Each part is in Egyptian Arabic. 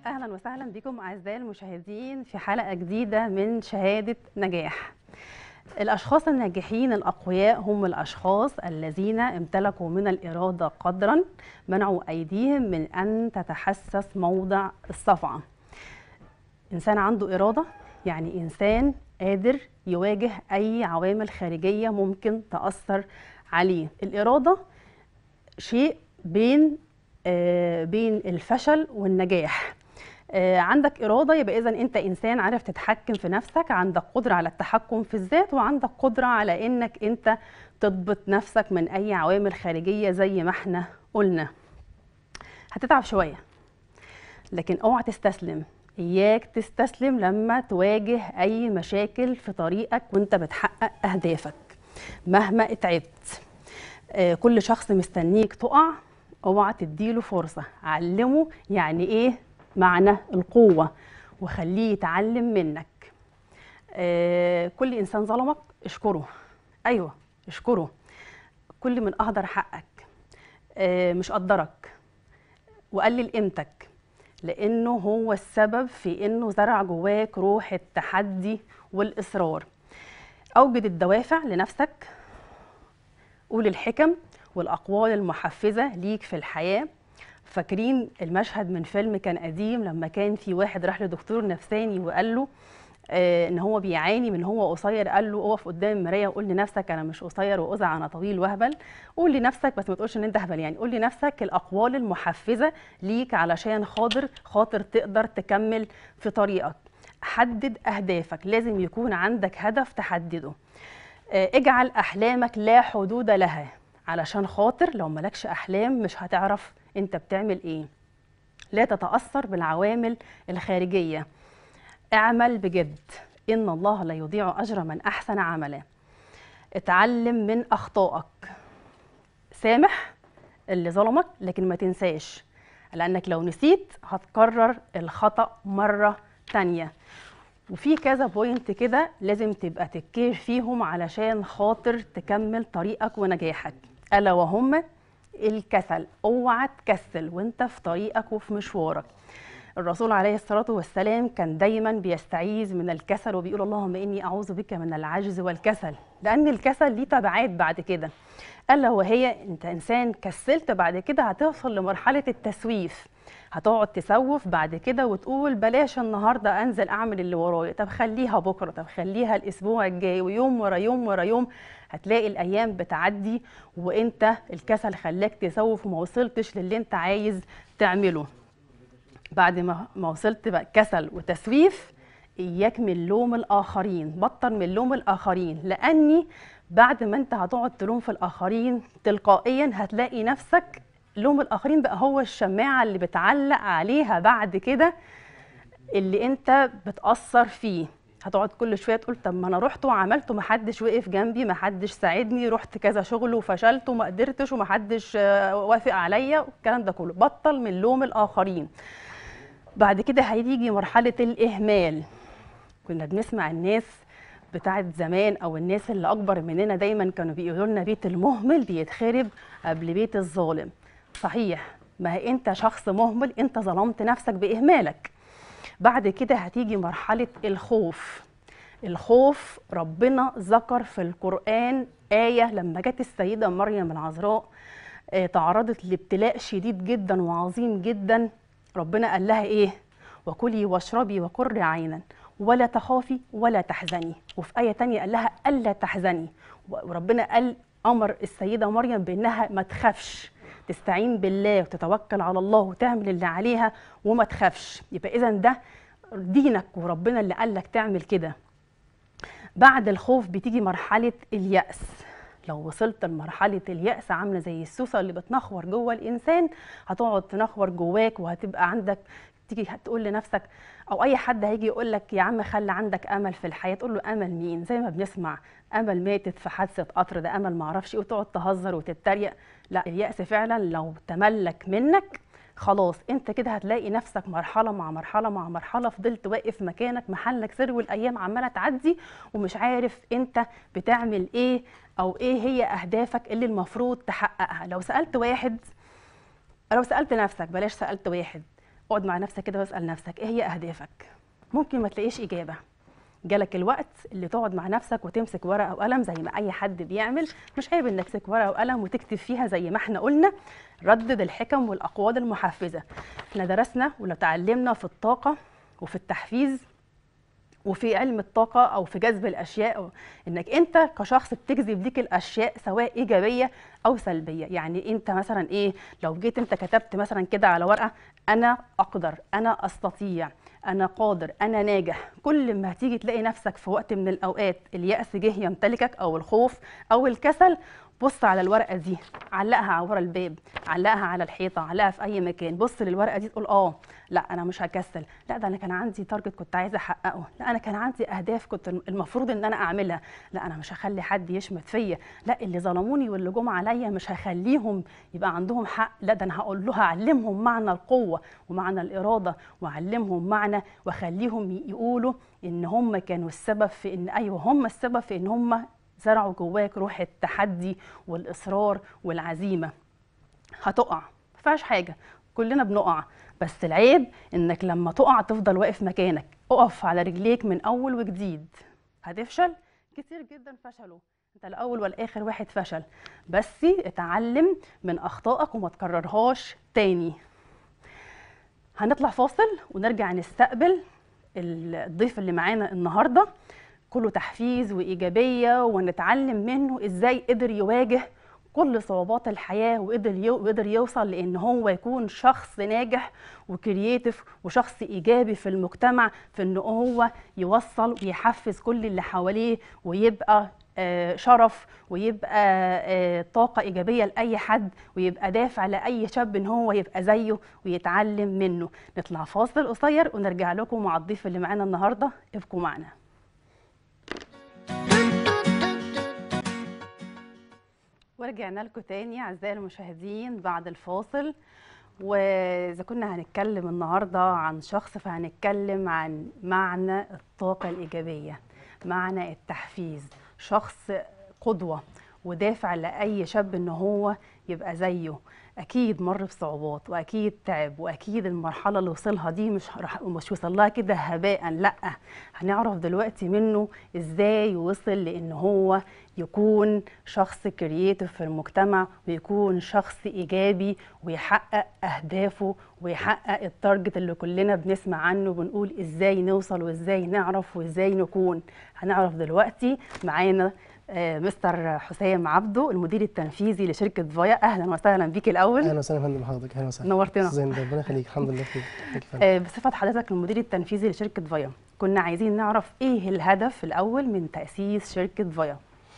اهلا وسهلا بكم اعزائي المشاهدين في حلقه جديده من شهاده نجاح الاشخاص الناجحين الاقوياء هم الاشخاص الذين امتلكوا من الاراده قدرا منعوا ايديهم من ان تتحسس موضع الصفعه انسان عنده اراده يعني انسان قادر يواجه اي عوامل خارجيه ممكن تاثر عليه الاراده شيء بين آه بين الفشل والنجاح آه عندك إرادة يبقى إذا أنت إنسان عارف تتحكم في نفسك عندك قدرة على التحكم في الذات وعندك قدرة على إنك أنت تضبط نفسك من أي عوامل خارجية زي ما احنا قلنا هتتعب شوية لكن اوعى تستسلم إياك تستسلم لما تواجه أي مشاكل في طريقك وأنت بتحقق أهدافك مهما اتعبت آه كل شخص مستنيك تقع اوعى تديله فرصة علمه يعني ايه معنى القوة وخليه يتعلم منك آه كل انسان ظلمك اشكره ايوه اشكره كل من اهدر حقك آه مش قدرك وقلل قيمتك لانه هو السبب في انه زرع جواك روح التحدي والاصرار اوجد الدوافع لنفسك قول الحكم والاقوال المحفزه ليك في الحياه فاكرين المشهد من فيلم كان قديم لما كان في واحد راح لدكتور نفساني وقال له آه ان هو بيعاني من هو قصير قال له اقف قدام المرايه وقول لنفسك انا مش قصير وأزع انا طويل وهبل قول لنفسك بس ما تقولش ان انت هبل يعني قول لنفسك الاقوال المحفزه ليك علشان خاطر خاطر تقدر تكمل في طريقك حدد اهدافك لازم يكون عندك هدف تحدده آه اجعل احلامك لا حدود لها علشان خاطر لو ملكش احلام مش هتعرف انت بتعمل ايه لا تتاثر بالعوامل الخارجيه اعمل بجد ان الله لا يضيع اجر من احسن عملا اتعلم من اخطائك سامح اللي ظلمك لكن ما تنساش لانك لو نسيت هتكرر الخطا مره تانية وفي كذا بوينت كده لازم تبقى تكير فيهم علشان خاطر تكمل طريقك ونجاحك الا وهم الكسل اوعى تكسل وانت في طريقك وفي مشوارك الرسول عليه الصلاة والسلام كان دايما بيستعيذ من الكسل وبيقول اللهم إني أعوذ بك من العجز والكسل لأن الكسل ليه تبعات بعد كده ألا وهي أنت إنسان كسلت بعد كده هتوصل لمرحلة التسويف هتقعد تسوف بعد كده وتقول بلاش النهارده انزل اعمل اللي ورايا طب خليها بكره طب خليها الاسبوع الجاي ويوم ورا يوم ورا يوم هتلاقي الايام بتعدي وانت الكسل خلاك تسوف وما وصلتش للي انت عايز تعمله بعد ما ما وصلت بقى كسل وتسويف اياك من لوم الاخرين بطل من لوم الاخرين لاني بعد ما انت هتقعد تلوم في الاخرين تلقائيا هتلاقي نفسك لوم الاخرين بقى هو الشماعه اللي بتعلق عليها بعد كده اللي انت بتاثر فيه هتقعد كل شويه تقول طب ما انا رحت وعملت ومحدش وقف جنبي محدش ساعدني رحت كذا شغل وفشلت وما قدرتش ومحدش وافق عليا والكلام ده كله بطل من لوم الاخرين بعد كده هيجي مرحله الاهمال كنا بنسمع الناس بتاعت زمان او الناس اللي اكبر مننا دايما كانوا بيقولوا لنا بيت المهمل بيتخرب قبل بيت الظالم صحيح ما هي انت شخص مهمل انت ظلمت نفسك باهمالك بعد كده هتيجي مرحله الخوف الخوف ربنا ذكر في القران ايه لما جت السيده مريم العذراء تعرضت لابتلاء شديد جدا وعظيم جدا ربنا قال لها ايه وكلي واشربي وقري عينا ولا تخافي ولا تحزني وفي آية تانية قال لها ألا تحزني وربنا قال أمر السيدة مريم بأنها ما تخافش تستعين بالله وتتوكل على الله وتعمل اللي عليها وما تخافش يبقى إذا ده دينك وربنا اللي قال لك تعمل كده بعد الخوف بتيجي مرحلة اليأس لو وصلت لمرحلة اليأس عاملة زي السوسة اللي بتنخور جوه الإنسان هتقعد تنخور جواك وهتبقى عندك تيجي تقول لنفسك او اي حد هيجي يقول لك يا عم خلي عندك امل في الحياه تقول له امل مين زي ما بنسمع امل ماتت في حادثه قطر ده امل ما اعرفش ايه وتقعد تهزر وتتريق لا الياس فعلا لو تملك منك خلاص انت كده هتلاقي نفسك مرحله مع مرحله مع مرحله فضلت واقف مكانك محلك سر والايام عماله تعدي ومش عارف انت بتعمل ايه او ايه هي اهدافك اللي المفروض تحققها لو سالت واحد لو سالت نفسك بلاش سالت واحد اقعد مع نفسك كده واسال نفسك ايه هي اهدافك ممكن ما تلاقيش اجابه جالك الوقت اللي تقعد مع نفسك وتمسك ورقه وقلم زي ما اي حد بيعمل مش عيب انك تمسك ورقه وقلم وتكتب فيها زي ما احنا قلنا ردد الحكم والاقوال المحفزه احنا درسنا ولا تعلمنا في الطاقه وفي التحفيز وفي علم الطاقة أو في جذب الأشياء أو إنك أنت كشخص بتجذب ليك الأشياء سواء إيجابية أو سلبية يعني أنت مثلا إيه لو جيت أنت كتبت مثلا كده على ورقة أنا أقدر أنا أستطيع أنا قادر أنا ناجح كل ما هتيجي تلاقي نفسك في وقت من الأوقات اليأس جه يمتلكك أو الخوف أو الكسل بص على الورقه دي علقها على ورا الباب علقها على الحيطه علقها في اي مكان بص للورقه دي تقول اه لا انا مش هكسل لا ده انا كان عندي تارجت كنت عايزه احققه لا انا كان عندي اهداف كنت المفروض ان انا اعملها لا انا مش هخلي حد يشمت فيا لا اللي ظلموني واللي جم عليا مش هخليهم يبقى عندهم حق لا ده انا هقول له هعلمهم معنى القوه ومعنى الاراده واعلمهم معنى واخليهم يقولوا ان هم كانوا السبب في ان ايوه هم السبب في ان هم زرعوا جواك روح التحدي والاصرار والعزيمه هتقع ما فيهاش حاجه كلنا بنقع بس العيب انك لما تقع تفضل واقف مكانك اقف على رجليك من اول وجديد هتفشل كتير جدا فشلوا انت الاول والاخر واحد فشل بس اتعلم من اخطائك وما تكررهاش تاني هنطلع فاصل ونرجع نستقبل الضيف اللي معانا النهارده كله تحفيز وايجابيه ونتعلم منه ازاي قدر يواجه كل صعوبات الحياه وقدر يو وقدر يوصل لان هو يكون شخص ناجح وكرييتيف وشخص ايجابي في المجتمع في ان هو يوصل ويحفز كل اللي حواليه ويبقى آه شرف ويبقى آه طاقة إيجابية لأي حد ويبقى دافع لأي شاب إن هو يبقى زيه ويتعلم منه نطلع فاصل قصير ونرجع لكم مع الضيف اللي معانا النهاردة ابقوا معنا ورجعنا لكم تاني اعزائي المشاهدين بعد الفاصل واذا كنا هنتكلم النهارده عن شخص فهنتكلم عن معنى الطاقه الايجابيه معنى التحفيز شخص قدوه ودافع لاي شاب ان هو يبقى زيه اكيد مر بصعوبات واكيد تعب واكيد المرحله اللي وصلها دي مش رح مش وصل لها كده هباء لا هنعرف دلوقتي منه ازاي وصل لان هو يكون شخص كرييتيف في المجتمع ويكون شخص ايجابي ويحقق اهدافه ويحقق التارجت اللي كلنا بنسمع عنه وبنقول ازاي نوصل وازاي نعرف وازاي نكون هنعرف دلوقتي معانا مستر حسام عبده المدير التنفيذي لشركه فايا اهلا وسهلا بيك الاول اهلا وسهلا يا فندم حضرتك اهلا وسهلا نورتنا زين ربنا يخليك الحمد لله بخير آه بصفه حضرتك المدير التنفيذي لشركه فايا كنا عايزين نعرف ايه الهدف الاول من تاسيس شركه فايا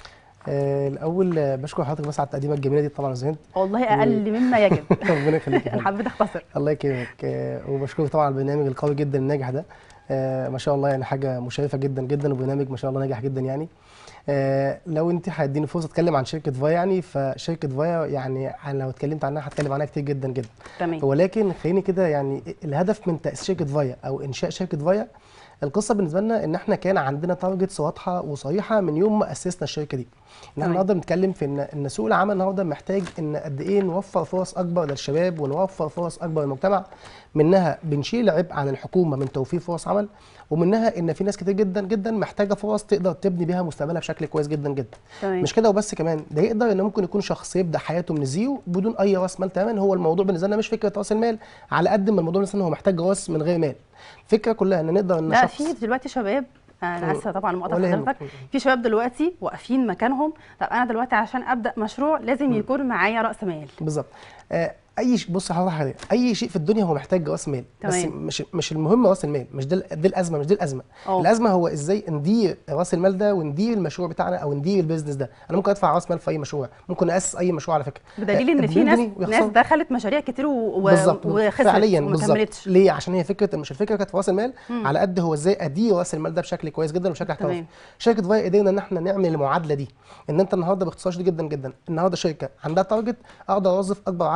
آه الاول بشكر حضرتك بس على التقديمه الجميله دي طبعا زين والله اقل مما يجب ربنا يخليك انا حبيت اختصر الله يكرمك آه وبشكرك طبعا على البرنامج القوي جدا الناجح ده آه ما شاء الله يعني حاجه مشرفه جدا جدا وبرنامج ما شاء الله ناجح جدا يعني آه لو انت هتديني فرصه اتكلم عن شركه فايا يعني فشركه فايا يعني لو اتكلمت عنها هتكلم عنها كتير جدا جدا تمام ولكن خليني كده يعني الهدف من تاسيس شركه فايا او انشاء شركه فايا القصه بالنسبه لنا ان احنا كان عندنا تارجتس واضحه وصريحه من يوم ما اسسنا الشركه دي ان احنا النهارده بنتكلم في ان ان سوق العمل النهارده محتاج ان قد ايه نوفر فرص اكبر للشباب ونوفر فرص اكبر للمجتمع منها بنشيل عبء عن الحكومه من توفير فرص عمل ومنها ان في ناس كتير جدا جدا محتاجه فرص تقدر تبني بيها مستقبلها بشكل كويس جدا جدا تمام. مش كده وبس كمان ده يقدر ان ممكن يكون شخص يبدا حياته من الزيرو بدون اي راس مال تماما هو الموضوع بالنسبه لنا مش فكره راس المال على قد ما الموضوع بالنسبه لنا هو محتاج راس من غير مال الفكره كلها ان نقدر ان لا شخص في دلوقتي شباب انا اسفه طبعا مقاطعه ولا يهمك. حضرتك في شباب دلوقتي واقفين مكانهم طب انا دلوقتي عشان ابدا مشروع لازم يكون معايا راس مال بالظبط آه، اي ش... بص حضرتك حاجه اي شيء في الدنيا هو محتاج راس مال بس تمام. مش مش المهم راس المال مش ده ال- دي الازمه مش دي الازمه أوه. الازمه هو ازاي ندير راس المال ده وندير المشروع بتاعنا او ندير البيزنس ده انا ممكن ادفع راس مال في اي مشروع ممكن اسس اي مشروع على فكره بدليل ان آه، في بدون ناس جنيه ناس ويخسروا. دخلت مشاريع كتير و- و- بالظبط وخسرت فعليا وما بالظبط كملتش ليه عشان هي فكره مش الفكره كانت في راس المال على قد هو ازاي ادير راس المال ده بشكل كويس جدا وبشكل احترافي تمام. شركه فاي قدرنا ان احنا نعمل المعادله دي ان انت النهارده باختصار شديد جدا جدا النهارده شركه عندها تارجت اقدر اوظف اكبر عدد من الشباب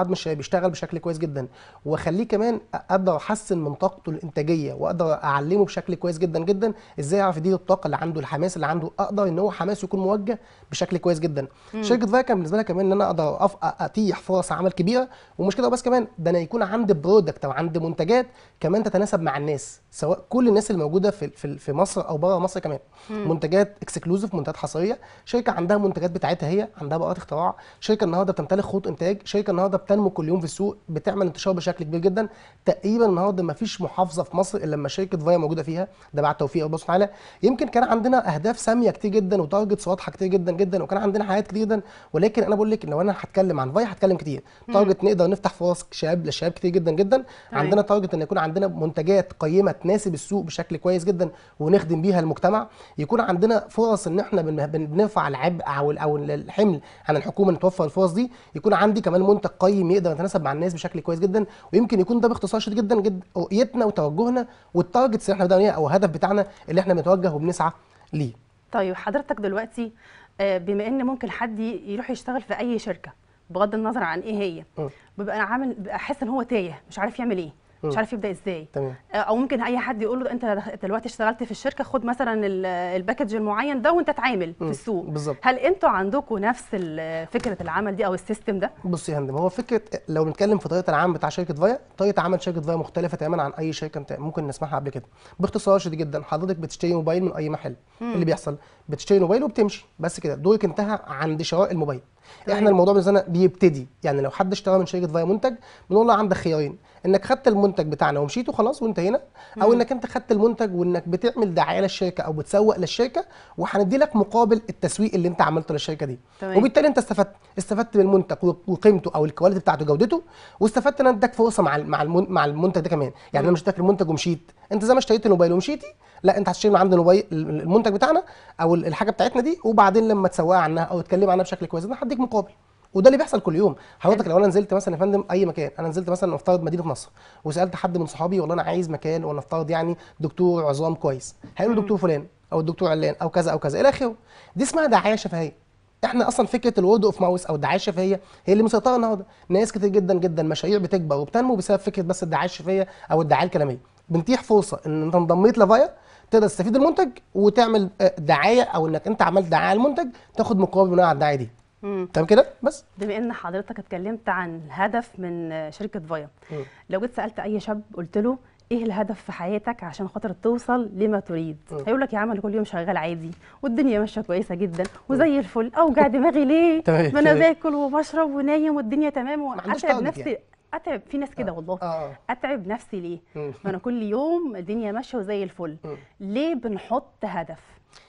يشتغل بشكل كويس جدا واخليه كمان اقدر احسن من طاقته الانتاجيه واقدر اعلمه بشكل كويس جدا جدا ازاي يعرف يدير الطاقه اللي عنده الحماس اللي عنده اقدر ان هو حماسه يكون موجه بشكل كويس جدا شركه فايا كان بالنسبه لها كمان ان انا اقدر أف... اتيح فرص عمل كبيره ومش كده بس كمان ده انا يكون عندي برودكت او عندي منتجات كمان تتناسب مع الناس سواء كل الناس اللي موجوده في في في مصر او بره مصر كمان منتجات اكسكلوزيف منتجات حصريه شركه عندها منتجات بتاعتها هي عندها بقات اختراع شركه النهارده بتمتلك خطوط انتاج شركه النهارده بتنمو كل يوم في السوق بتعمل انتشار بشكل كبير جدا تقريبا النهارده ما فيش محافظه في مصر الا لما شركه فايا موجوده فيها ده بعد توفيق ربنا سبحانه وتعالى يمكن كان عندنا اهداف ساميه كتير جدا وتارجتس واضحه كتير جدا جدا وكان عندنا حاجات كتير جدا ولكن انا بقول لك لو انا هتكلم عن فايا هتكلم كتير تارجت نقدر نفتح فرص شباب للشباب كتير جدا جدا تمام. عندنا تارجت ان يكون عندنا منتجات قيمه تناسب السوق بشكل كويس جدا ونخدم بيها المجتمع يكون عندنا فرص ان احنا بن- بن- بنرفع العبء او او الحمل عن الحكومه ان توفر الفرص دي يكون عندي كمان منتج قيم يقدر يتناسب مع الناس بشكل كويس جدا ويمكن يكون ده باختصار شديد جدا جدا رؤيتنا وتوجهنا والتارجتس اللي احنا بدأنا بيها او الهدف بتاعنا اللي احنا بنتوجه وبنسعى ليه طيب حضرتك دلوقتي آه، بما ان ممكن حد ي- يروح يشتغل في اي شركه بغض النظر عن ايه هي م. بيبقى عامل بيبقى حاسس ان هو تايه مش عارف يعمل ايه مش م. عارف يبدا ازاي تمام آه، او ممكن اي حد يقول له انت دخ- دلوقتي اشتغلت في الشركه خد مثلا ال- الباكج المعين ده وانت اتعامل في م. السوق بالظبط هل انتوا عندكم نفس ال- فكره العمل دي او السيستم ده بص يا فندم هو فكره لو بنتكلم في طريقه العمل بتاع شركه فايا طريقه عمل شركه فايا مختلفه تماما عن اي شركه انت ممكن نسمعها قبل كده باختصار شديد جدا حضرتك بتشتري موبايل من اي محل مم. اللي بيحصل بتشتري موبايل وبتمشي بس كده دورك انتهى عند شراء الموبايل تمام. احنا الموضوع بالنسبه لنا بيبتدي يعني لو حد اشترى من شركه فايا منتج بنقول له عندك خيارين انك خدت المنتج بتاعنا ومشيت وخلاص وانتهينا او مم. انك انت خدت المنتج وانك بتعمل دعايه للشركه او بتسوق للشركه وهندي لك مقابل التسويق اللي انت عملته للشركه دي تمام. وبالتالي انت استفدت استفدت بالمنتج وقيمته او الكواليتي بتاعته جودته واستفدت ان أنا اداك فرصه مع ال- مع المن- مع المنتج ده كمان يعني انا مش اداك المنتج ومشيت انت زي ما اشتريت الموبايل ومشيتي لا انت هتشتري من عند الموبايل المنتج بتاعنا او ال- الحاجه بتاعتنا دي وبعدين لما تسوقها عنها او تتكلم عنها بشكل كويس انا هديك مقابل وده اللي بيحصل كل يوم حضرتك لو انا نزلت مثلا يا فندم اي مكان انا نزلت مثلا نفترض مدينه نصر وسالت حد من صحابي والله انا عايز مكان ونفترض يعني دكتور عظام كويس هيقول مم. دكتور فلان او الدكتور علان او كذا او كذا الى اخره دي اسمها دعايه شفهيه احنا اصلا فكره الورد اوف ماوس او الدعايه الشفهيه هي اللي مسيطره النهارده ناس كتير جدا جدا مشاريع بتكبر وبتنمو بسبب فكره بس الدعايه الشفهيه او الدعايه الكلاميه بنتيح فرصه ان انت انضميت لفايا تقدر تستفيد المنتج وتعمل آه، دعايه او انك انت عملت دعايه المنتج تاخد مقابل بناء على الدعايه دي مم. تمام كده بس بما ان حضرتك اتكلمت عن الهدف من آه، شركه فايا مم. لو جيت سالت اي شاب قلت له ايه الهدف في حياتك عشان خاطر توصل لما تريد مم. هيقول لك يا عم انا كل يوم شغال عادي والدنيا ماشيه كويسه جدا وزي الفل اوجع دماغي ليه تمام، ما انا تمام. باكل وبشرب ونايم والدنيا تمام عندوش واتعب target نفسي يعني. اتعب في ناس كده والله اه اتعب نفسي ليه مم. ما انا كل يوم الدنيا ماشيه وزي الفل مم. ليه بنحط هدف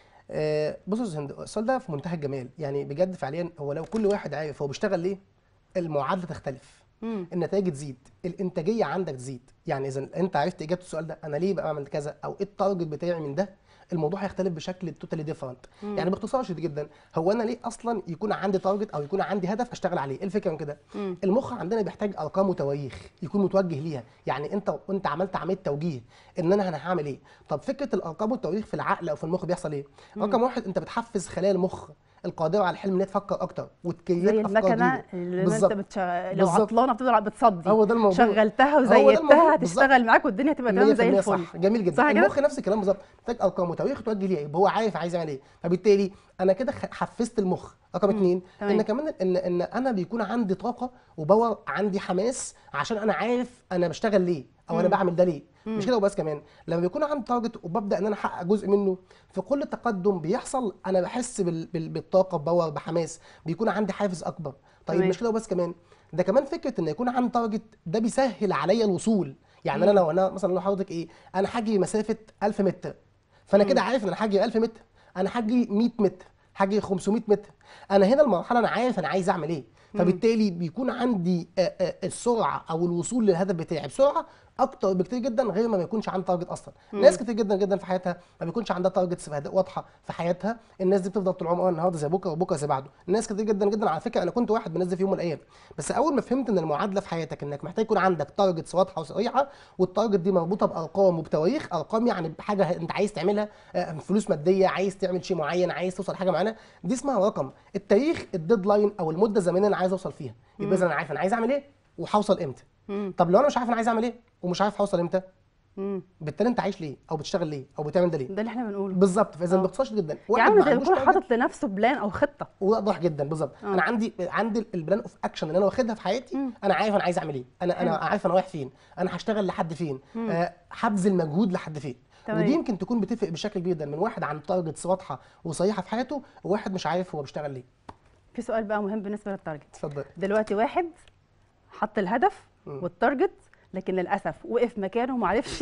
آه، بصوا يا هند السؤال ده في منتهى الجمال يعني بجد فعليا هو لو كل واحد عارف هو بيشتغل ليه المعادله تختلف مم. النتائج تزيد الانتاجيه عندك تزيد يعني اذا انت عرفت اجابه السؤال ده انا ليه بقى بعمل كذا او ايه التارجت بتاعي من ده الموضوع هيختلف بشكل توتالي ديفرنت مم. يعني باختصار شديد جدا هو انا ليه اصلا يكون عندي تارجت او يكون عندي هدف اشتغل عليه ايه الفكره من كده مم. المخ عندنا بيحتاج ارقام وتواريخ يكون متوجه ليها يعني انت انت عملت عمليه توجيه ان انا انا هعمل ايه طب فكره الارقام والتواريخ في العقل او في المخ بيحصل ايه رقم واحد انت بتحفز خلايا المخ القادره على الحلم ان هي تفكر اكتر وتكريت زي افكار المكنه جديده اللي انت بالظبط. بتش... لو بالظبط. عطلانه بتفضل بتصدي هو ده الموضوع شغلتها هو ده وزيتها الموضوع. هتشتغل معاك والدنيا تبقى تمام زي 100% الفل صح جميل جدا صح كده؟ المخ نفس الكلام بالظبط محتاج ارقام وتواريخ توجه ليها يبقى هو عارف عايز يعمل ايه فبالتالي انا كده خ- حفزت المخ رقم اثنين تمام. ان كمان ان ان انا بيكون عندي طاقه وباور عندي حماس عشان انا عارف انا بشتغل ليه او انا مم. بعمل ده ليه مم. مش كده وبس كمان لما بيكون عندي تارجت وببدا ان انا احقق جزء منه في كل تقدم بيحصل انا بحس بال... بال... بالطاقه بباور بحماس بيكون عندي حافز اكبر طيب تمام. مش كده وبس كمان ده كمان فكره ان يكون عندي تارجت ده بيسهل عليا الوصول يعني انا مم. لو انا مثلا لو حضرتك ايه انا هجري مسافه 1000 متر فانا مم. كده عارف ان انا هجري 1000 متر انا هجري 100 متر هجري 500 متر انا هنا المرحله انا عارف انا عايز اعمل ايه فبالتالي بيكون عندي آه، آه، السرعه او الوصول للهدف بتاعي بسرعه اكتر بكتير جدا غير ما بيكونش عندي تارجت اصلا مم. ناس كتير جدا جدا في حياتها ما بيكونش عندها تارجتس واضحه في حياتها الناس دي بتفضل طول عمرها النهارده زي بكره وبكره زي بعده الناس كتير جدا جدا على فكره انا كنت واحد من الناس دي في يوم من الايام بس اول ما فهمت ان المعادله في حياتك انك محتاج يكون عندك تارجتس واضحه وصريحه والتارجت دي مربوطه بارقام وبتواريخ ارقام يعني بحاجه انت عايز تعملها آه، فلوس ماديه عايز تعمل شيء معين عايز توصل لحاجه معينه دي اسمها رقم التاريخ الديدلاين او المده الزمنيه اللي انا عايز اوصل فيها يبقى اذا انا عارف انا عايز اعمل ايه وهوصل امتى مم. طب لو انا مش عارف انا عايز اعمل ايه ومش عارف هوصل امتى مم. بالتالي انت عايش ليه او بتشتغل ليه او بتعمل ده ليه ده اللي احنا بنقوله بالظبط فاذا آه. باختصار شديد جدا يا واحد عم ما ده عندوش بيكون target حاطط لنفسه بلان او خطه واضح جدا بالظبط آه. انا عندي عندي البلان اوف اكشن اللي انا واخدها في حياتي مم. انا عارف انا عايز اعمل ايه انا انا عارف انا رايح فين انا هشتغل لحد فين مم. آه، هبذل مجهود لحد فين تمام. ودي يمكن تكون بتفرق بشكل كبير جدا من واحد عنده تارجتس واضحه وصريحه في حياته وواحد مش عارف هو بيشتغل ليه في سؤال بقى مهم بالنسبه للتارجت اتفضل دلوقتي واحد حط الهدف مم. والتارجت لكن للاسف وقف مكانه وما عرفش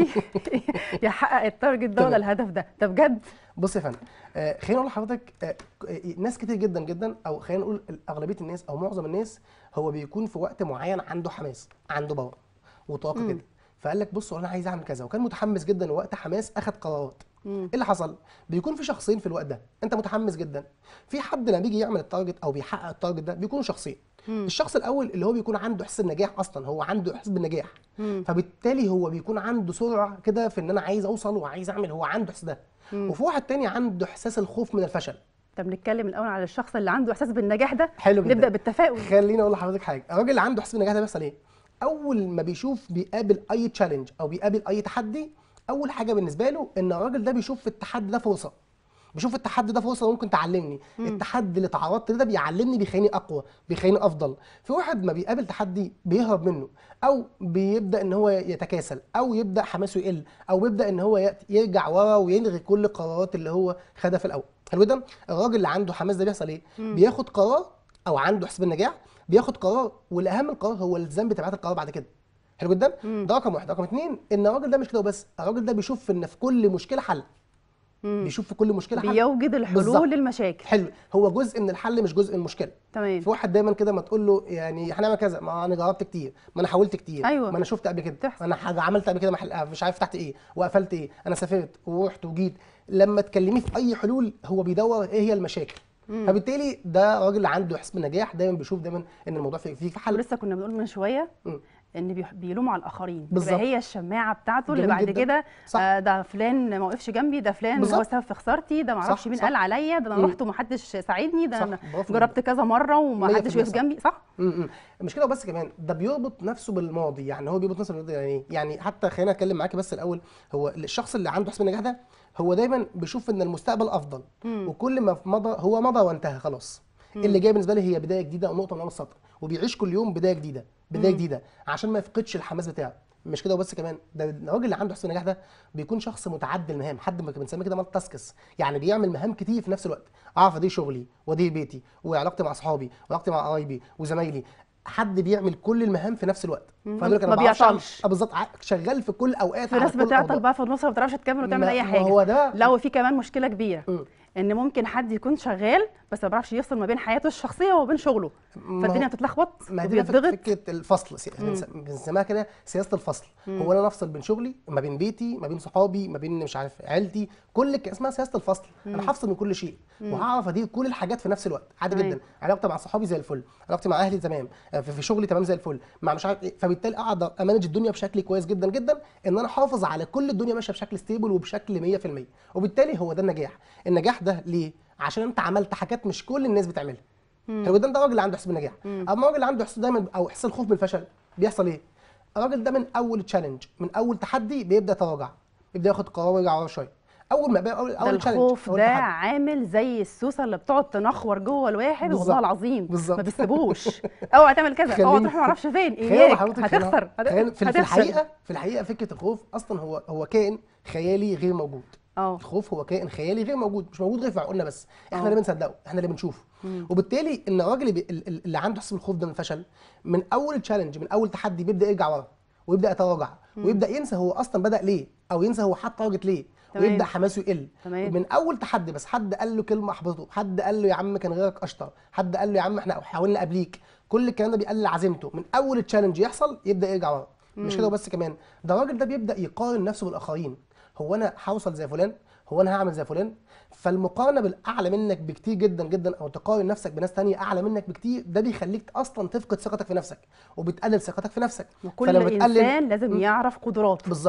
يحقق التارجت ده ولا تمام. الهدف ده ده بجد بص يا فندم آه خليني اقول لحضرتك آه آه، ناس كتير جدا جدا او خلينا نقول اغلبيه الناس او معظم الناس هو بيكون في وقت معين عنده حماس عنده باور وطاقه مم. كده فقال لك بص انا عايز اعمل كذا وكان متحمس جدا وقت حماس اخذ قرارات مم. ايه اللي حصل بيكون في شخصين في الوقت ده انت متحمس جدا في حد لما بيجي يعمل التارجت او بيحقق التارجت ده بيكونوا شخصين مم. الشخص الاول اللي هو بيكون عنده احساس النجاح اصلا هو عنده احساس بالنجاح مم. فبالتالي هو بيكون عنده سرعه كده في ان انا عايز اوصل وعايز اعمل هو عنده احساس ده مم. وفي واحد تاني عنده احساس الخوف من الفشل طب نتكلم الاول على الشخص اللي عنده احساس بالنجاح ده حلو جدا نبدا بالتفاؤل خليني اقول لحضرتك حاجه الراجل اللي عنده احساس بالنجاح ده بيحصل ايه اول ما بيشوف بيقابل اي تشالنج او بيقابل اي تحدي اول حاجه بالنسبه له ان الراجل ده بيشوف في التحدي ده فرصه بيشوف التحدي ده فرصه ممكن تعلمني التحدي اللي اتعرضت له ده بيعلمني بيخليني اقوى بيخليني افضل في واحد ما بيقابل تحدي بيهرب منه او بيبدا ان هو يتكاسل او يبدا حماسه يقل او بيبدا ان هو يأت- يرجع ورا ويلغي كل القرارات اللي هو خدها في الاول حلو ده الراجل اللي عنده حماس ده بيحصل ايه بياخد قرار او عنده حساب النجاح بياخد قرار والاهم القرار هو الالتزام بتبعات القرار بعد كده حلو جدا مم. ده رقم واحد رقم اتنين ان الراجل ده مش كده وبس الراجل ده بيشوف ان في كل مشكله حل مم. بيشوف في كل مشكله حل بيوجد بالظبط. الحلول للمشاكل حلو هو جزء من الحل مش جزء من المشكله تمام في واحد دايما كده ما تقول له يعني هنعمل كذا ما انا جربت كتير ما انا حاولت كتير أيوة. ما انا شفت قبل كده بتحصل. انا حاجه عملت قبل كده محل مش عارف تحت ايه وقفلت ايه انا سافرت ورحت وجيت لما تكلميه في اي حلول هو بيدور ايه هي المشاكل فبالتالي ده راجل عنده حسب نجاح دايما بيشوف دايما ان الموضوع فيه فيه حل ولسه كنا بنقول من شويه مم. ان بيح- بيلوموا على الاخرين بالظبط. تبقى هي الشماعه بتاعته اللي جميل بعد جدا. كده صح. آه ده فلان ما وقفش جنبي ده فلان هو بالظبط. السبب في خسارتي ده ما صح، اعرفش مين صح. قال عليا ده انا مم. رحت ومحدش ساعدني ده صح، انا برافو جربت كذا مره وما مية حدش في المية وقف صح. جنبي صح امم مش كده بس كمان ده بيربط نفسه بالماضي يعني هو بيربط نفسه بالماضي يعني ايه يعني حتى خلينا اتكلم معاكي بس الاول هو الشخص اللي عنده حسب النجاح ده هو دايما بيشوف ان المستقبل افضل مم. وكل ما مضى هو مضى وانتهى خلاص اللي جاي بالنسبه لي هي بدايه جديده او نقطه من اول السطر وبيعيش كل يوم بدايه جديده بدايه جديده عشان ما يفقدش الحماس بتاعه مش كده وبس كمان ده الراجل اللي عنده حسن النجاح ده بيكون شخص متعدد المهام حد ما بنسميه كده مالتي تاسكس يعني بيعمل مهام كتير في نفس الوقت اعرف ادير شغلي وادير بيتي وعلاقتي مع اصحابي وعلاقتي مع قرايبي وزمايلي حد بيعمل كل المهام في نفس الوقت فقال لك انا ما بعرفش أعمل- بيعطلش. آه بالظبط ع- شغال في كل اوقات في على ناس كل بتعطل الأوضاع. بقى في النص ما بتعرفش تكمل وتعمل ما- اي ما حاجه هو ده لا وفي كمان مشكله كبيره مم. ان ممكن حد يكون شغال بس ما بيعرفش يفصل ما بين حياته الشخصيه وما بين شغله ما فالدنيا هو- بتتلخبط ما هي دي بقى وبيتضغط فكره الفصل سي- بنس- بنسميها كده سياسه الفصل هو انا افصل بين شغلي ما بين بيتي ما بين صحابي ما بين مش عارف عيلتي كل ك... اسمها سياسه الفصل انا هفصل من كل شيء وهعرف ادير كل الحاجات في نفس الوقت عادي تمام. جدا علاقتي مع صحابي زي الفل علاقتي مع اهلي تمام آه، في في شغلي تمام زي الفل مع مش عارف ايه فبالتالي اقدر امانج الدنيا بشكل كويس جدا جدا ان انا احافظ على كل الدنيا ماشيه بشكل ستيبل وبشكل 100% وبالتالي هو ده النجاح النجاح ده ليه عشان انت عملت حاجات مش كل الناس بتعملها حلو ده ده راجل عنده حساب النجاح اما الراجل اللي عنده حساب دايما او احساس الخوف من الفشل بيحصل ايه الراجل ده من اول تشالنج من اول تحدي بيبدا يتراجع بيبدا ياخد قرار ويرجع ورا شويه اول ما بقى اول ده اول challenge، الخوف أول ده تحدي. عامل زي السوسه اللي بتقعد تنخور جوه الواحد والله بالظبط. العظيم بالظبط. ما بيسيبوش اوعى تعمل كذا اوعى خليني- تروح ما اعرفش فين خلينا اياك حضرتك هتخسر خلينا- خلينا- في في هتفشل. الحقيقه في الحقيقه فكره الخوف اصلا هو هو كائن خيالي غير موجود اه الخوف هو كائن خيالي غير موجود مش موجود غير في عقولنا بس احنا آه. اللي بنصدقه احنا اللي بنشوفه وبالتالي ان الراجل اللي, بي- ال- ال- اللي عنده حس بالخوف ده من الفشل من اول تشالنج من اول تحدي بيبدا يرجع ورا ويبدا يتراجع ويبدا ينسى هو اصلا بدا ليه او ينسى هو حط تارجت ليه تمام. ويبدا حماسه يقل تمام. من اول تحدي بس حد قال له كلمه احبطه حد قال له يا عم كان غيرك اشطر حد قال له يا عم احنا حاولنا قبليك كل الكلام ده بيقلل عزيمته من اول تشالنج يحصل يبدا يرجع ورا مش كده وبس كمان ده الراجل ده بيبدا يقارن نفسه بالاخرين هو انا هوصل زي فلان هو انا هعمل زي فلان فالمقارنه بالاعلى منك بكتير جدا جدا او تقارن نفسك بناس تانية اعلى منك بكتير ده بيخليك اصلا تفقد ثقتك في نفسك وبتقلل ثقتك في نفسك وكل فلما بتقلل- انسان لازم يعرف قدراته بالظبط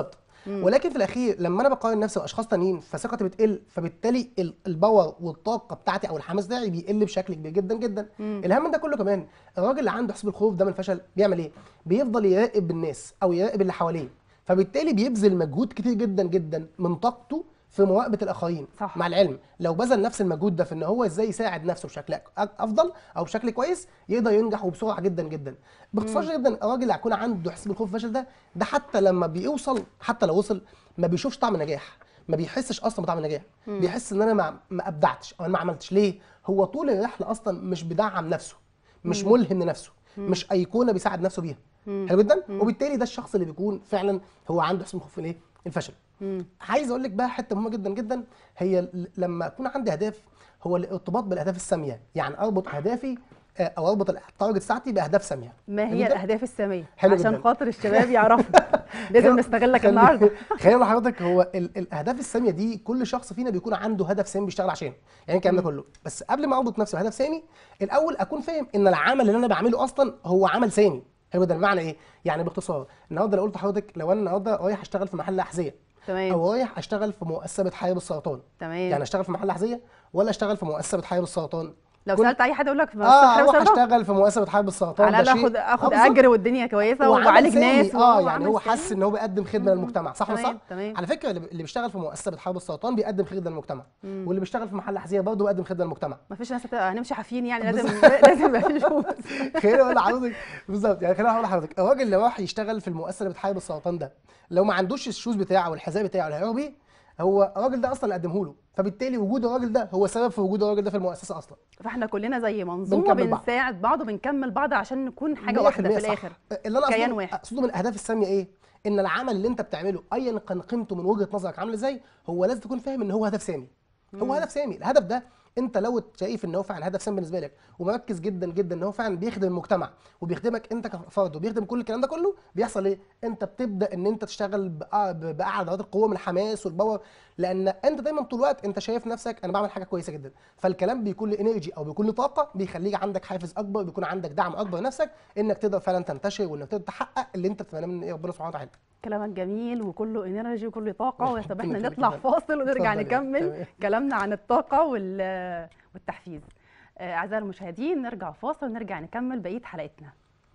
ولكن في الاخير لما انا بقارن نفسي باشخاص تانيين فثقتي بتقل فبالتالي ال- الباور والطاقه بتاعتي او الحماس بتاعي بيقل بشكل كبير جدا جدا الاهم من ده كله كمان الراجل اللي عنده حسب الخوف ده من الفشل بيعمل ايه بيفضل يراقب الناس او يراقب اللي حواليه فبالتالي بيبذل مجهود كتير جدا جدا من طاقته في مراقبه الاخرين صح. مع العلم لو بذل نفس المجهود ده في ان هو ازاي يساعد نفسه بشكل أك- افضل او بشكل كويس يقدر ينجح وبسرعه جدا جدا باختصار جدا الراجل اللي هيكون عنده حس بالخوف والفشل ده ده حتى لما بيوصل حتى لو وصل ما بيشوفش طعم النجاح ما بيحسش اصلا بطعم النجاح بيحس ان انا ما, ما ابدعتش او انا ما عملتش ليه هو طول الرحله اصلا مش بيدعم نفسه مش ملهم لنفسه مش ايقونه بيساعد نفسه بيها حلو جدا وبالتالي ده الشخص اللي بيكون فعلا هو عنده حسن خوف الايه الفشل عايز اقول لك بقى حته مهمه جدا جدا هي ل- لما اكون عندي اهداف هو الارتباط بالاهداف الساميه يعني اربط اهدافي آه، او اربط التارجت بتاعتي باهداف ساميه ما حلو هي جداً؟ الاهداف الساميه حلو عشان جداً. خاطر الشباب يعرفوا لازم خلي- نستغلك خلي- النهارده خليني اقول لحضرتك هو ال- الاهداف الساميه دي كل شخص فينا بيكون عنده هدف سامي بيشتغل عشانه يعني الكلام ده كله بس قبل ما اربط نفسي بهدف سامي الاول اكون فاهم ان العمل اللي انا بعمله اصلا هو عمل سامي حلو ده بمعنى ايه يعني باختصار النهارده لو قلت لحضرتك لو انا النهارده رايح اشتغل في محل احذيه تمام او رايح اشتغل في مؤسسه بتحارب السرطان تمام يعني اشتغل في محل احذيه ولا اشتغل في مؤسسه بتحارب السرطان لو كل- سالت اي حد يقول لك في اه مستشفى اروح سرطان. اشتغل في مؤسسه بتحارب السرطان على ده الاقل شيء اخد اخد آه، بالظبط. اجر والدنيا كويسه هو عمل وبعالج سامي. ناس اه وهو يعني عمل هو سامي. حس ان هو بيقدم خدمه للمجتمع صح ولا تمام، صح؟ تمام. على فكره اللي اللي بيشتغل في مؤسسه بتحارب السرطان بيقدم خدمه للمجتمع واللي بيشتغل في محل احذيه برضه بيقدم خدمه للمجتمع ما فيش ناس هت- هنمشي حافيين يعني لازم لازم يبقى في فلوس خليني اقول لحضرتك بالظبط يعني خليني اقول لحضرتك الراجل اللي راح يشتغل في المؤسسه اللي بتحارب السرطان ده لو ما عندوش الشوز بتاعه والحذاء بتاعه اللي هيروح بيه هو الراجل ده اصلا اللي قدمه له فبالتالي وجود الراجل ده هو سبب في وجود الراجل ده في المؤسسه اصلا فاحنا كلنا زي منظومه بنكمل بعض. بنساعد بعض وبنكمل بعض عشان نكون حاجه 100% واحده في صح. الاخر اللي انا كيان اقصده واحد. اقصده من الاهداف الساميه ايه ان العمل اللي انت بتعمله ايا كان قيمته من وجهه نظرك عامله ازاي هو لازم تكون فاهم ان هو هدف سامي هو هدف سامي الهدف ده انت لو شايف ان هو فعلا هدف سامي بالنسبه لك ومركز جدا جدا ان هو فعلا بيخدم المجتمع وبيخدمك انت كفرد وبيخدم كل الكلام ده كله بيحصل ايه انت بتبدا ان انت تشتغل بأع- ب- باعلى درجات القوه من الحماس والباور لان انت دايما طول الوقت انت شايف نفسك انا بعمل حاجه كويسه جدا فالكلام بيكون له انرجي او بيكون له طاقه بيخليك عندك حافز اكبر بيكون عندك دعم اكبر لنفسك انك تقدر فعلا تنتشر وانك تقدر تحقق اللي انت بتتمناه من ربنا سبحانه وتعالى كلامك جميل وكله انرجي وكله طاقه طب احنا ربنا يخليك نطلع يا فندم. فاصل ونرجع اتفضل يا نكمل تمام. كلامنا عن الطاقه وال- والتحفيز آه، اعزائي المشاهدين نرجع فاصل ونرجع نكمل بقيه حلقتنا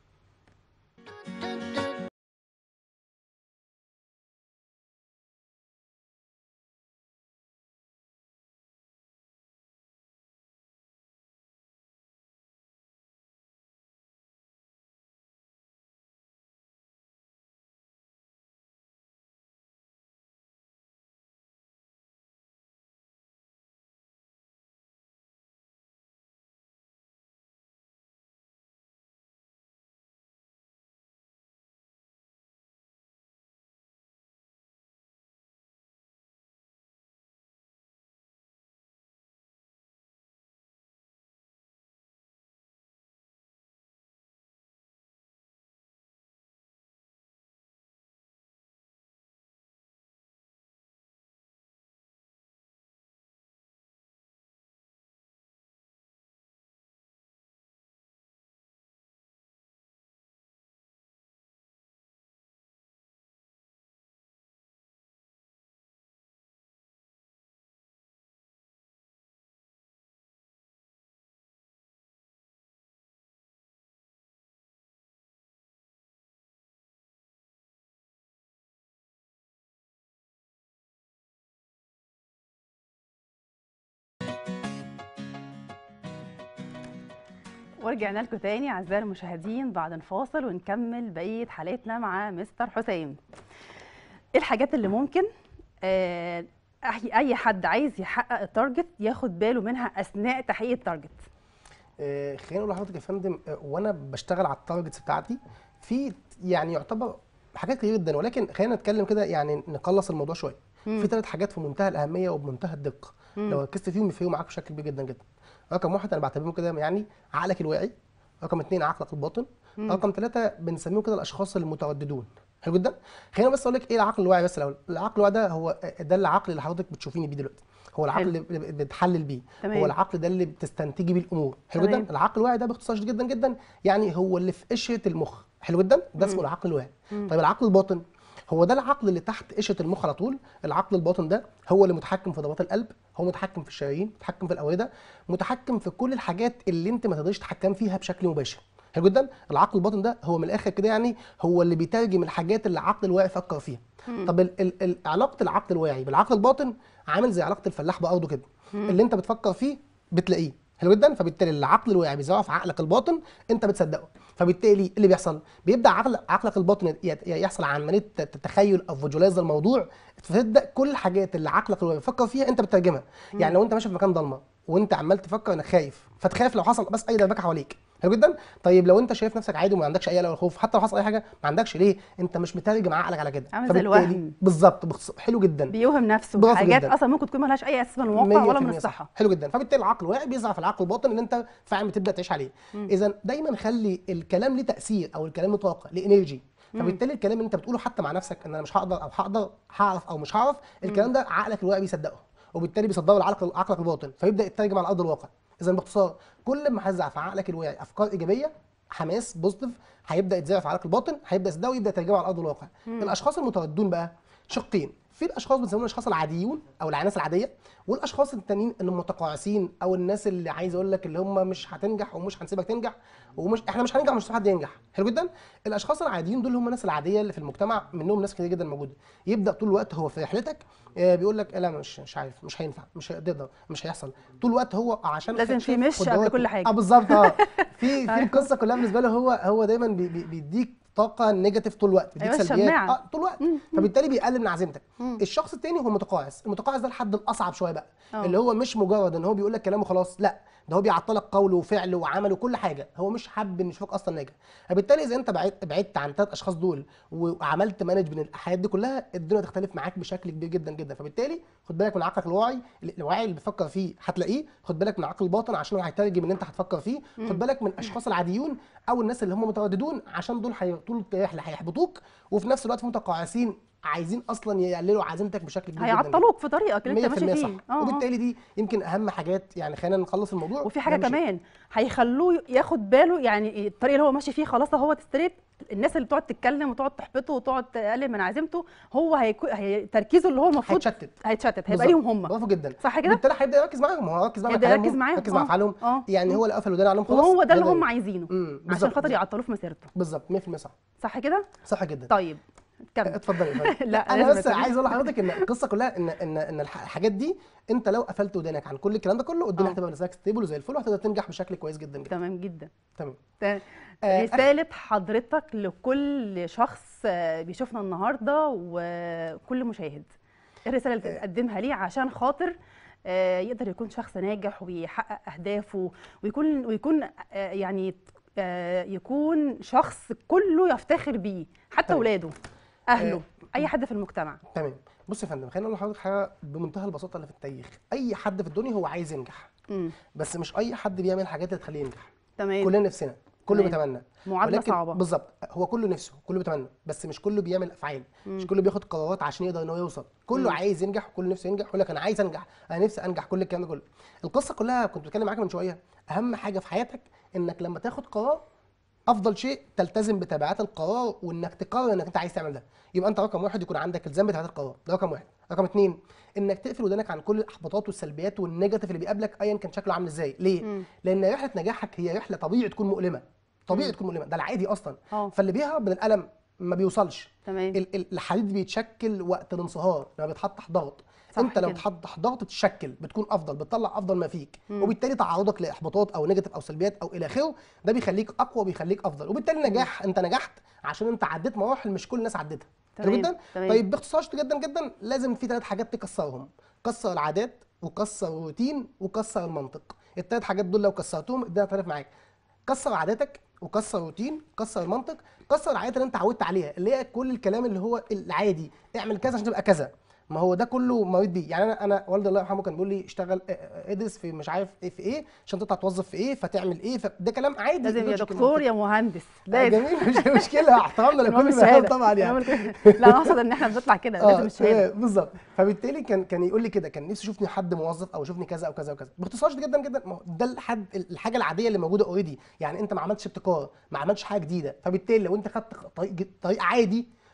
ورجعنا لكم تاني اعزائي المشاهدين بعد الفاصل ونكمل بقيه حلقتنا مع مستر حسام ايه الحاجات اللي ممكن آه، اي أي حد عايز يحقق التارجت ياخد باله منها اثناء تحقيق التارجت آه، خليني اقول لحضرتك يا فندم آه، وانا بشتغل على التارجتس بتاعتي في يعني يعتبر حاجات كتير جدا ولكن خلينا نتكلم كده يعني نقلص الموضوع شويه في ثلاث حاجات في منتهى الاهميه وبمنتهى الدقه لو ركزت فيهم يفرقوا معاك بشكل كبير جدا جدا رقم واحد انا بعتبرهم كده يعني عقلك الواعي رقم اثنين عقلك الباطن رقم ثلاثه بنسميهم كده الاشخاص المترددون حلو جدا خلينا بس اقول لك ايه العقل الواعي بس الاول العقل الواعي ده هو ده العقل اللي حضرتك بتشوفيني بيه دلوقتي هو العقل حلو. اللي بتحلل بيه تمام. هو العقل ده اللي بتستنتجي بيه الامور حلو تمام. جدا العقل الواعي ده باختصار شديد جدا جدا يعني هو اللي في قشره المخ حلو جدا ده اسمه العقل الواعي طيب العقل الباطن هو ده العقل اللي تحت قشره المخ على طول العقل الباطن ده هو اللي متحكم في ضربات القلب هو متحكم في الشرايين متحكم في الاورده متحكم في كل الحاجات اللي انت ما تقدرش تتحكم فيها بشكل مباشر حلو جدا العقل الباطن ده هو من الاخر كده يعني هو اللي بيترجم الحاجات اللي العقل الواعي فكر فيها طب ال ال ال علاقه العقل الواعي بالعقل الباطن عامل زي علاقه الفلاح بارضه كده اللي انت بتفكر فيه بتلاقيه حلو جدا فبالتالي العقل الواعي بيزرعه في عقلك الباطن انت بتصدقه فبالتالي إيه اللي بيحصل بيبدا عقل عقلك الباطن يت- يحصل عمليه ت- تخيل او فيجواليز الموضوع فتبدا كل الحاجات اللي عقلك الواعي بيفكر فيها انت بتترجمها يعني لو انت ماشي في مكان ضلمه وانت عمال تفكر انك خايف فتخاف لو حصل بس اي دربكه حواليك حلو جدا طيب لو انت شايف نفسك عادي وما عندكش اي قلق ولا خوف حتى لو حصل اي حاجه ما عندكش ليه انت مش مترجم عقلك على كده عامل زي فبالتالي- الوهم. بالظبط بخص- حلو جدا بيوهم نفسه برافو حاجات جدا. اصلا ممكن تكون ملهاش اي اساس من الواقع ولا من 100% صح. الصحه حلو جدا فبالتالي العقل الواعي بيزرع في العقل الباطن اللي انت فعلا بتبدا تعيش عليه اذا دايما خلي الكلام ليه تاثير او الكلام له طاقه ليه انرجي فبالتالي الكلام اللي انت بتقوله حتى مع نفسك ان انا مش هقدر او هقدر هعرف او مش هعرف الكلام ده عقلك الواعي بيصدقه وبالتالي بيصدقه لعقلك عقلك الباطن فيبدا يترجم على ارض الواقع اذا باختصار كل ما هزع في عقلك الواعي افكار ايجابيه حماس بوزيتيف هيبدا يتزرع في عقلك الباطن هيبدا يصدقه ويبدا يترجمه على ارض الواقع الاشخاص المترددون بقى شقين في الاشخاص بنسميهم الاشخاص العاديون او الناس العاديه والاشخاص التانيين اللي متقاعسين او الناس اللي عايز اقول لك اللي هم مش هتنجح ومش هنسيبك تنجح ومش احنا مش هننجح مش هنسيب حد ينجح حلو جدا الاشخاص العاديين دول هم الناس العاديه اللي في المجتمع منهم ناس كتير جدا موجوده يبدا طول الوقت هو في رحلتك آه، بيقول لك لا مش مش عارف مش هينفع مش هيقدر مش هيحصل طول الوقت هو عشان لازم في شايف مش قبل قدراته. كل حاجة. اه بالظبط اه في في أيوة. القصه كلها بالنسبه له هو هو دايما بي- بي- بيديك طاقه نيجاتيف طول الوقت بيديك أيوة، سلبيات الشماعة. اه طول الوقت فبالتالي بيقلل من عزيمتك الشخص التاني هو متقاعس المتقاعس ده الحد الاصعب شويه بقى آه. اللي هو مش مجرد ان هو بيقول لك كلام وخلاص لا ده هو بيعطلك قوله وفعله وعمله وكل حاجه هو مش حابب ان يشوفك اصلا ناجح فبالتالي اذا انت بعدت بعدت عن ثلاث اشخاص دول وعملت مانج من الحاجات دي كلها الدنيا تختلف معاك بشكل كبير جدا جدا فبالتالي خد بالك من عقلك الواعي الواعي اللي بتفكر فيه هتلاقيه خد بالك من عقل الباطن عشان هو هيترجم اللي انت هتفكر فيه خد بالك من الاشخاص العاديون او الناس اللي هم مترددون عشان دول هي- طول الرحله هيحبطوك وفي نفس الوقت متقاعسين عايزين اصلا يقللوا عزيمتك بشكل كبير جدا جدا هيعطلوك في طريقك اللي انت 100% ماشي صح فيه آه، آه. وبالتالي دي يمكن اهم حاجات يعني خلينا نخلص الموضوع وفي حاجه نمشي. كمان هيخلوه ياخد باله يعني الطريق اللي هو ماشي فيه خلاص هو ستريت الناس اللي بتقعد تتكلم وتقعد تحبطه وتقعد تقلل من عزيمته هو هيكو... هي... تركيزه اللي هو المفروض هيتشتت هيتشتت هيبقى بالظبط. ليهم هم برافو جدا صح كده؟ بالتالي هيبدا يركز معاهم هو يركز معاهم يبدأ كلامهم، يركز معاهم، يركز مع آه. افعالهم آه. يعني هو لو قفل ودان عليهم خلاص وهو ده اللي هيبدأ هم ي- عايزينه امم عشان بالظبط خاطر بالظبط. يعطلوه في مسيرته بالظبط 100% صح صح كده صح جدا طيب كمل اتفضلي اتفضلي. لا، انا لازم بس أتكلم. عايز اقول لحضرتك ان القصه كلها ان ان ان الح- الحاجات دي انت لو قفلت ودانك عن كل الكلام ده كله الدنيا آه. هتبقى بالنسبه لك ستيبل وزي الفل وهتقدر تنجح بشكل كويس جدا جدا تمام جدا تمام ت- آه، رسالة حضرتك لكل شخص آه، بيشوفنا النهاردة وكل مشاهد إيه الرسالة اللي تقدمها ليه عشان خاطر آه، يقدر يكون شخص ناجح ويحقق أهدافه ويكون ويكون آه، يعني آه، يكون شخص كله يفتخر بيه حتى تمام. ولاده أهله آه، أي حد في المجتمع تمام بص يا فندم خليني اقول لحضرتك حاجه بمنتهى البساطه اللي في التاريخ اي حد في الدنيا هو عايز ينجح مم. بس مش اي حد بيعمل الحاجات اللي تخليه ينجح تمام كلنا نفسنا كله تمام. بيتمنى معادلة ولكن صعبة بالظبط هو كله نفسه كله بيتمنى بس مش كله بيعمل افعال مش كله بياخد قرارات عشان يقدر ان هو يوصل كله مم. عايز ينجح وكله نفسه ينجح يقول لك انا عايز انجح انا نفسي انجح كل الكلام ده كله القصه كلها كنت بتكلم معاك من شويه اهم حاجه في حياتك انك لما تاخد قرار افضل شيء تلتزم بتبعات القرار وانك تقرر انك انت عايز تعمل ده يبقى انت رقم واحد يكون عندك الزام بتبعات القرار ده رقم واحد رقم اتنين انك تقفل ودانك عن كل الاحباطات والسلبيات والنيجاتيف اللي بيقابلك ايا كان شكله عامل ازاي ليه مم. لان رحله نجاحك هي رحله طبيعي تكون مؤلمه طبيعي تكون مؤلمه ده العادي اصلا اه فاللي بيهرب من الالم ما بيوصلش تمام ال- ال- الحديد بيتشكل وقت الانصهار لما بيتحط تحت ضغط صح انت لو كده. اتحط تحت ضغط تتشكل بتكون افضل بتطلع افضل ما فيك مم. وبالتالي تعرضك لاحباطات او نيجاتيف او سلبيات او الى اخره ده بيخليك اقوى بيخليك افضل وبالتالي نجاح انت نجحت عشان انت عديت مراحل مش كل الناس عدتها حلو تمام، جدا تمام. طيب باختصار شديد جدا جدا لازم في ثلاث حاجات تكسرهم كسر العادات وكسر الروتين وكسر المنطق الثلاث حاجات دول لو كسرتهم الدنيا هتعرف معاك كسر عاداتك وكسر الروتين كسر المنطق كسر العادات اللي انت اتعودت عليها اللي هي كل الكلام اللي هو العادي اعمل كذا عشان تبقى كذا ما هو ده كله مريض بيه يعني انا انا والدي الله يرحمه كان بيقول لي اشتغل اه، اه، ادرس في مش عارف ايه في ايه عشان تطلع توظف في ايه فتعمل ايه فده كلام عادي لازم يا لوجيك دكتور منطقي. يا مهندس اه، لازم جميل مش مشكله احترامنا المهم لكل مكان الشهادة طبعا يعني المهم الك- لا انا اقصد ان احنا بنطلع كده لازم اه الشهاده آه، بالظبط فبالتالي كان كان يقول لي كده كان نفسي يشوفني حد موظف او يشوفني كذا او كذا وكذا باختصار شديد جدا جدا ما هو ده الحد الحاجه العاديه اللي موجوده اوريدي يعني انت ما عملتش ابتكار ما عملتش حاجه جديده فبالتالي لو انت خدت طريق طريق عادي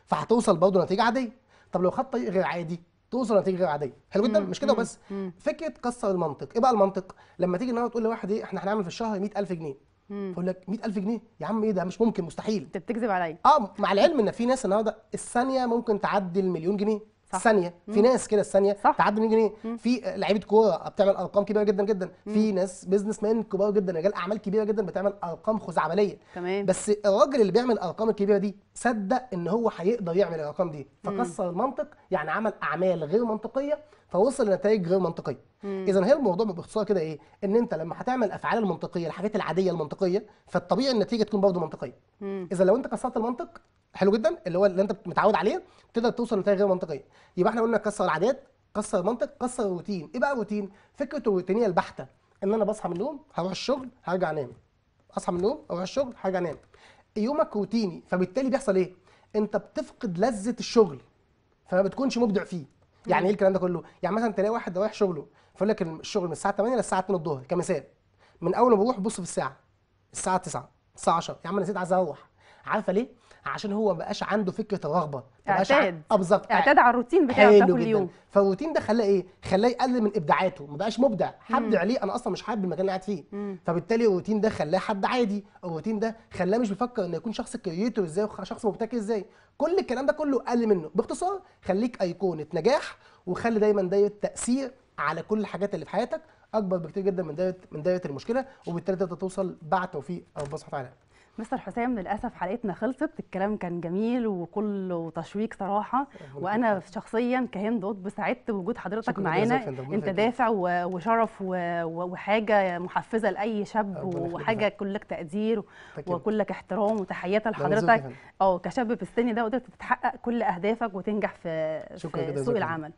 فهتوصل برضه نتيجه عاديه طب لو خدت طريق غير عادي توصل لنتيجه غير عاديه حلو جدا مم، مش كده مم، وبس مم. فكره كسر المنطق ايه بقى المنطق لما تيجي النهارده تقول لواحد ايه احنا هنعمل في الشهر 100000 جنيه مم. فيقول لك 100000 جنيه يا عم ايه ده مش ممكن مستحيل انت بتكذب عليا اه مع العلم ان في ناس النهارده الثانيه ممكن تعدي المليون جنيه صح. الثانيه في ناس كده الثانيه صح. تعدي المليون جنيه في لعيبه كوره بتعمل ارقام كبيره جدا جدا في ناس بيزنس مان كبار جدا رجال اعمال كبيره جدا بتعمل ارقام خزعبليه تمام بس الراجل اللي بيعمل الارقام الكبيره دي صدق ان هو هيقدر يعمل الارقام دي فكسر المنطق يعني عمل اعمال غير منطقيه فوصل لنتائج غير منطقيه اذا هي الموضوع باختصار كده ايه ان انت لما هتعمل الافعال المنطقيه الحاجات العاديه المنطقيه فالطبيعي النتيجه تكون برضه منطقيه مم. اذا لو انت كسرت المنطق حلو جدا اللي هو اللي انت متعود عليه تقدر توصل لنتائج غير منطقيه يبقى احنا قلنا كسر العادات كسر المنطق كسر الروتين ايه بقى الروتين فكره الروتينيه البحته ان انا بصحى من النوم هروح الشغل هرجع انام اصحى من النوم اروح الشغل هرجع انام يومك روتيني فبالتالي بيحصل ايه انت بتفقد لذه الشغل فما بتكونش مبدع فيه يعني ايه الكلام ده كله يعني مثلا تلاقي واحد رايح شغله فيقول لك الشغل من الساعه 8 للساعه 2 الظهر كمثال من اول ما بروح بص في الساعه الساعه 9 الساعه 10 يا عم انا نسيت عايز اروح عارفه ليه عشان هو ما بقاش عنده فكره الرغبه ما بقاش ع- اعتاد. اه بالظبط اعتاد على الروتين بتاعه بتاع حلو كل جدا يوم فالروتين ده خلاه ايه خلاه يقلل من ابداعاته ما بقاش مبدع هبدع ليه انا اصلا مش حابب المكان اللي قاعد فيه فبالتالي الروتين ده خلاه حد عادي الروتين ده خلاه مش بيفكر انه يكون شخص كرييتور ازاي وشخص مبتكر ازاي كل الكلام ده كله قل منه باختصار خليك ايقونه نجاح وخلي دايما دايره تاثير على كل الحاجات اللي في حياتك اكبر بكتير جدا من دايره من دايره المشكله وبالتالي تقدر توصل بعد توفيق ربنا سبحانه وتعالى مستر حسام للاسف حلقتنا خلصت الكلام كان جميل وكله تشويق صراحه وانا شخصيا كهند قطب سعدت بوجود حضرتك شكراً معانا جزيلاً فندم، ربنا انت يخليك. دافع و- وشرف و- و- وحاجه محفزه لاي شاب ربنا يخليك وحاجه يا كلك تقدير فاكر. وكلك احترام وتحيات يا لحضرتك فندم. اه كشاب في السن ده قدرت تحقق كل اهدافك وتنجح في, شكراً جداً في يا سوق فندم. العمل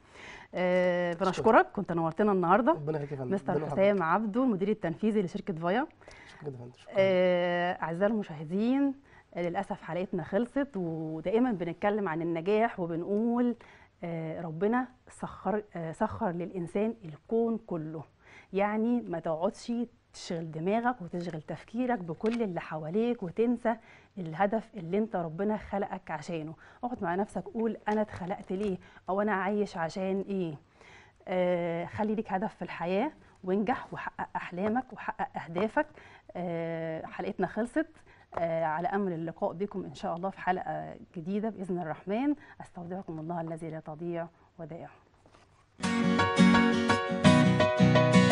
آه بنشكرك كنت نورتنا النهارده ربنا يخليك يا فندم مستر ربنا يحفظك. حسام عبده المدير التنفيذي لشركه فايا شكراً جداً يا فندم. شكراً. آه، أعزائي المشاهدين آه، للأسف حلقتنا خلصت ودائما بنتكلم عن النجاح وبنقول آه، ربنا سخر آه، سخر للإنسان الكون كله يعني ما تقعدش تشغل دماغك وتشغل تفكيرك بكل اللي حواليك وتنسى الهدف اللي انت ربنا خلقك عشانه اقعد مع نفسك قول انا اتخلقت ليه او انا عايش عشان ايه آه، خلي ليك هدف في الحياة وانجح وحقق أحلامك وحقق أهدافك آه، حلقتنا خلصت آه، على أمل اللقاء بكم إن شاء الله في حلقة جديدة بإذن الرحمن أستودعكم الله الذي لا تضيع ودائعه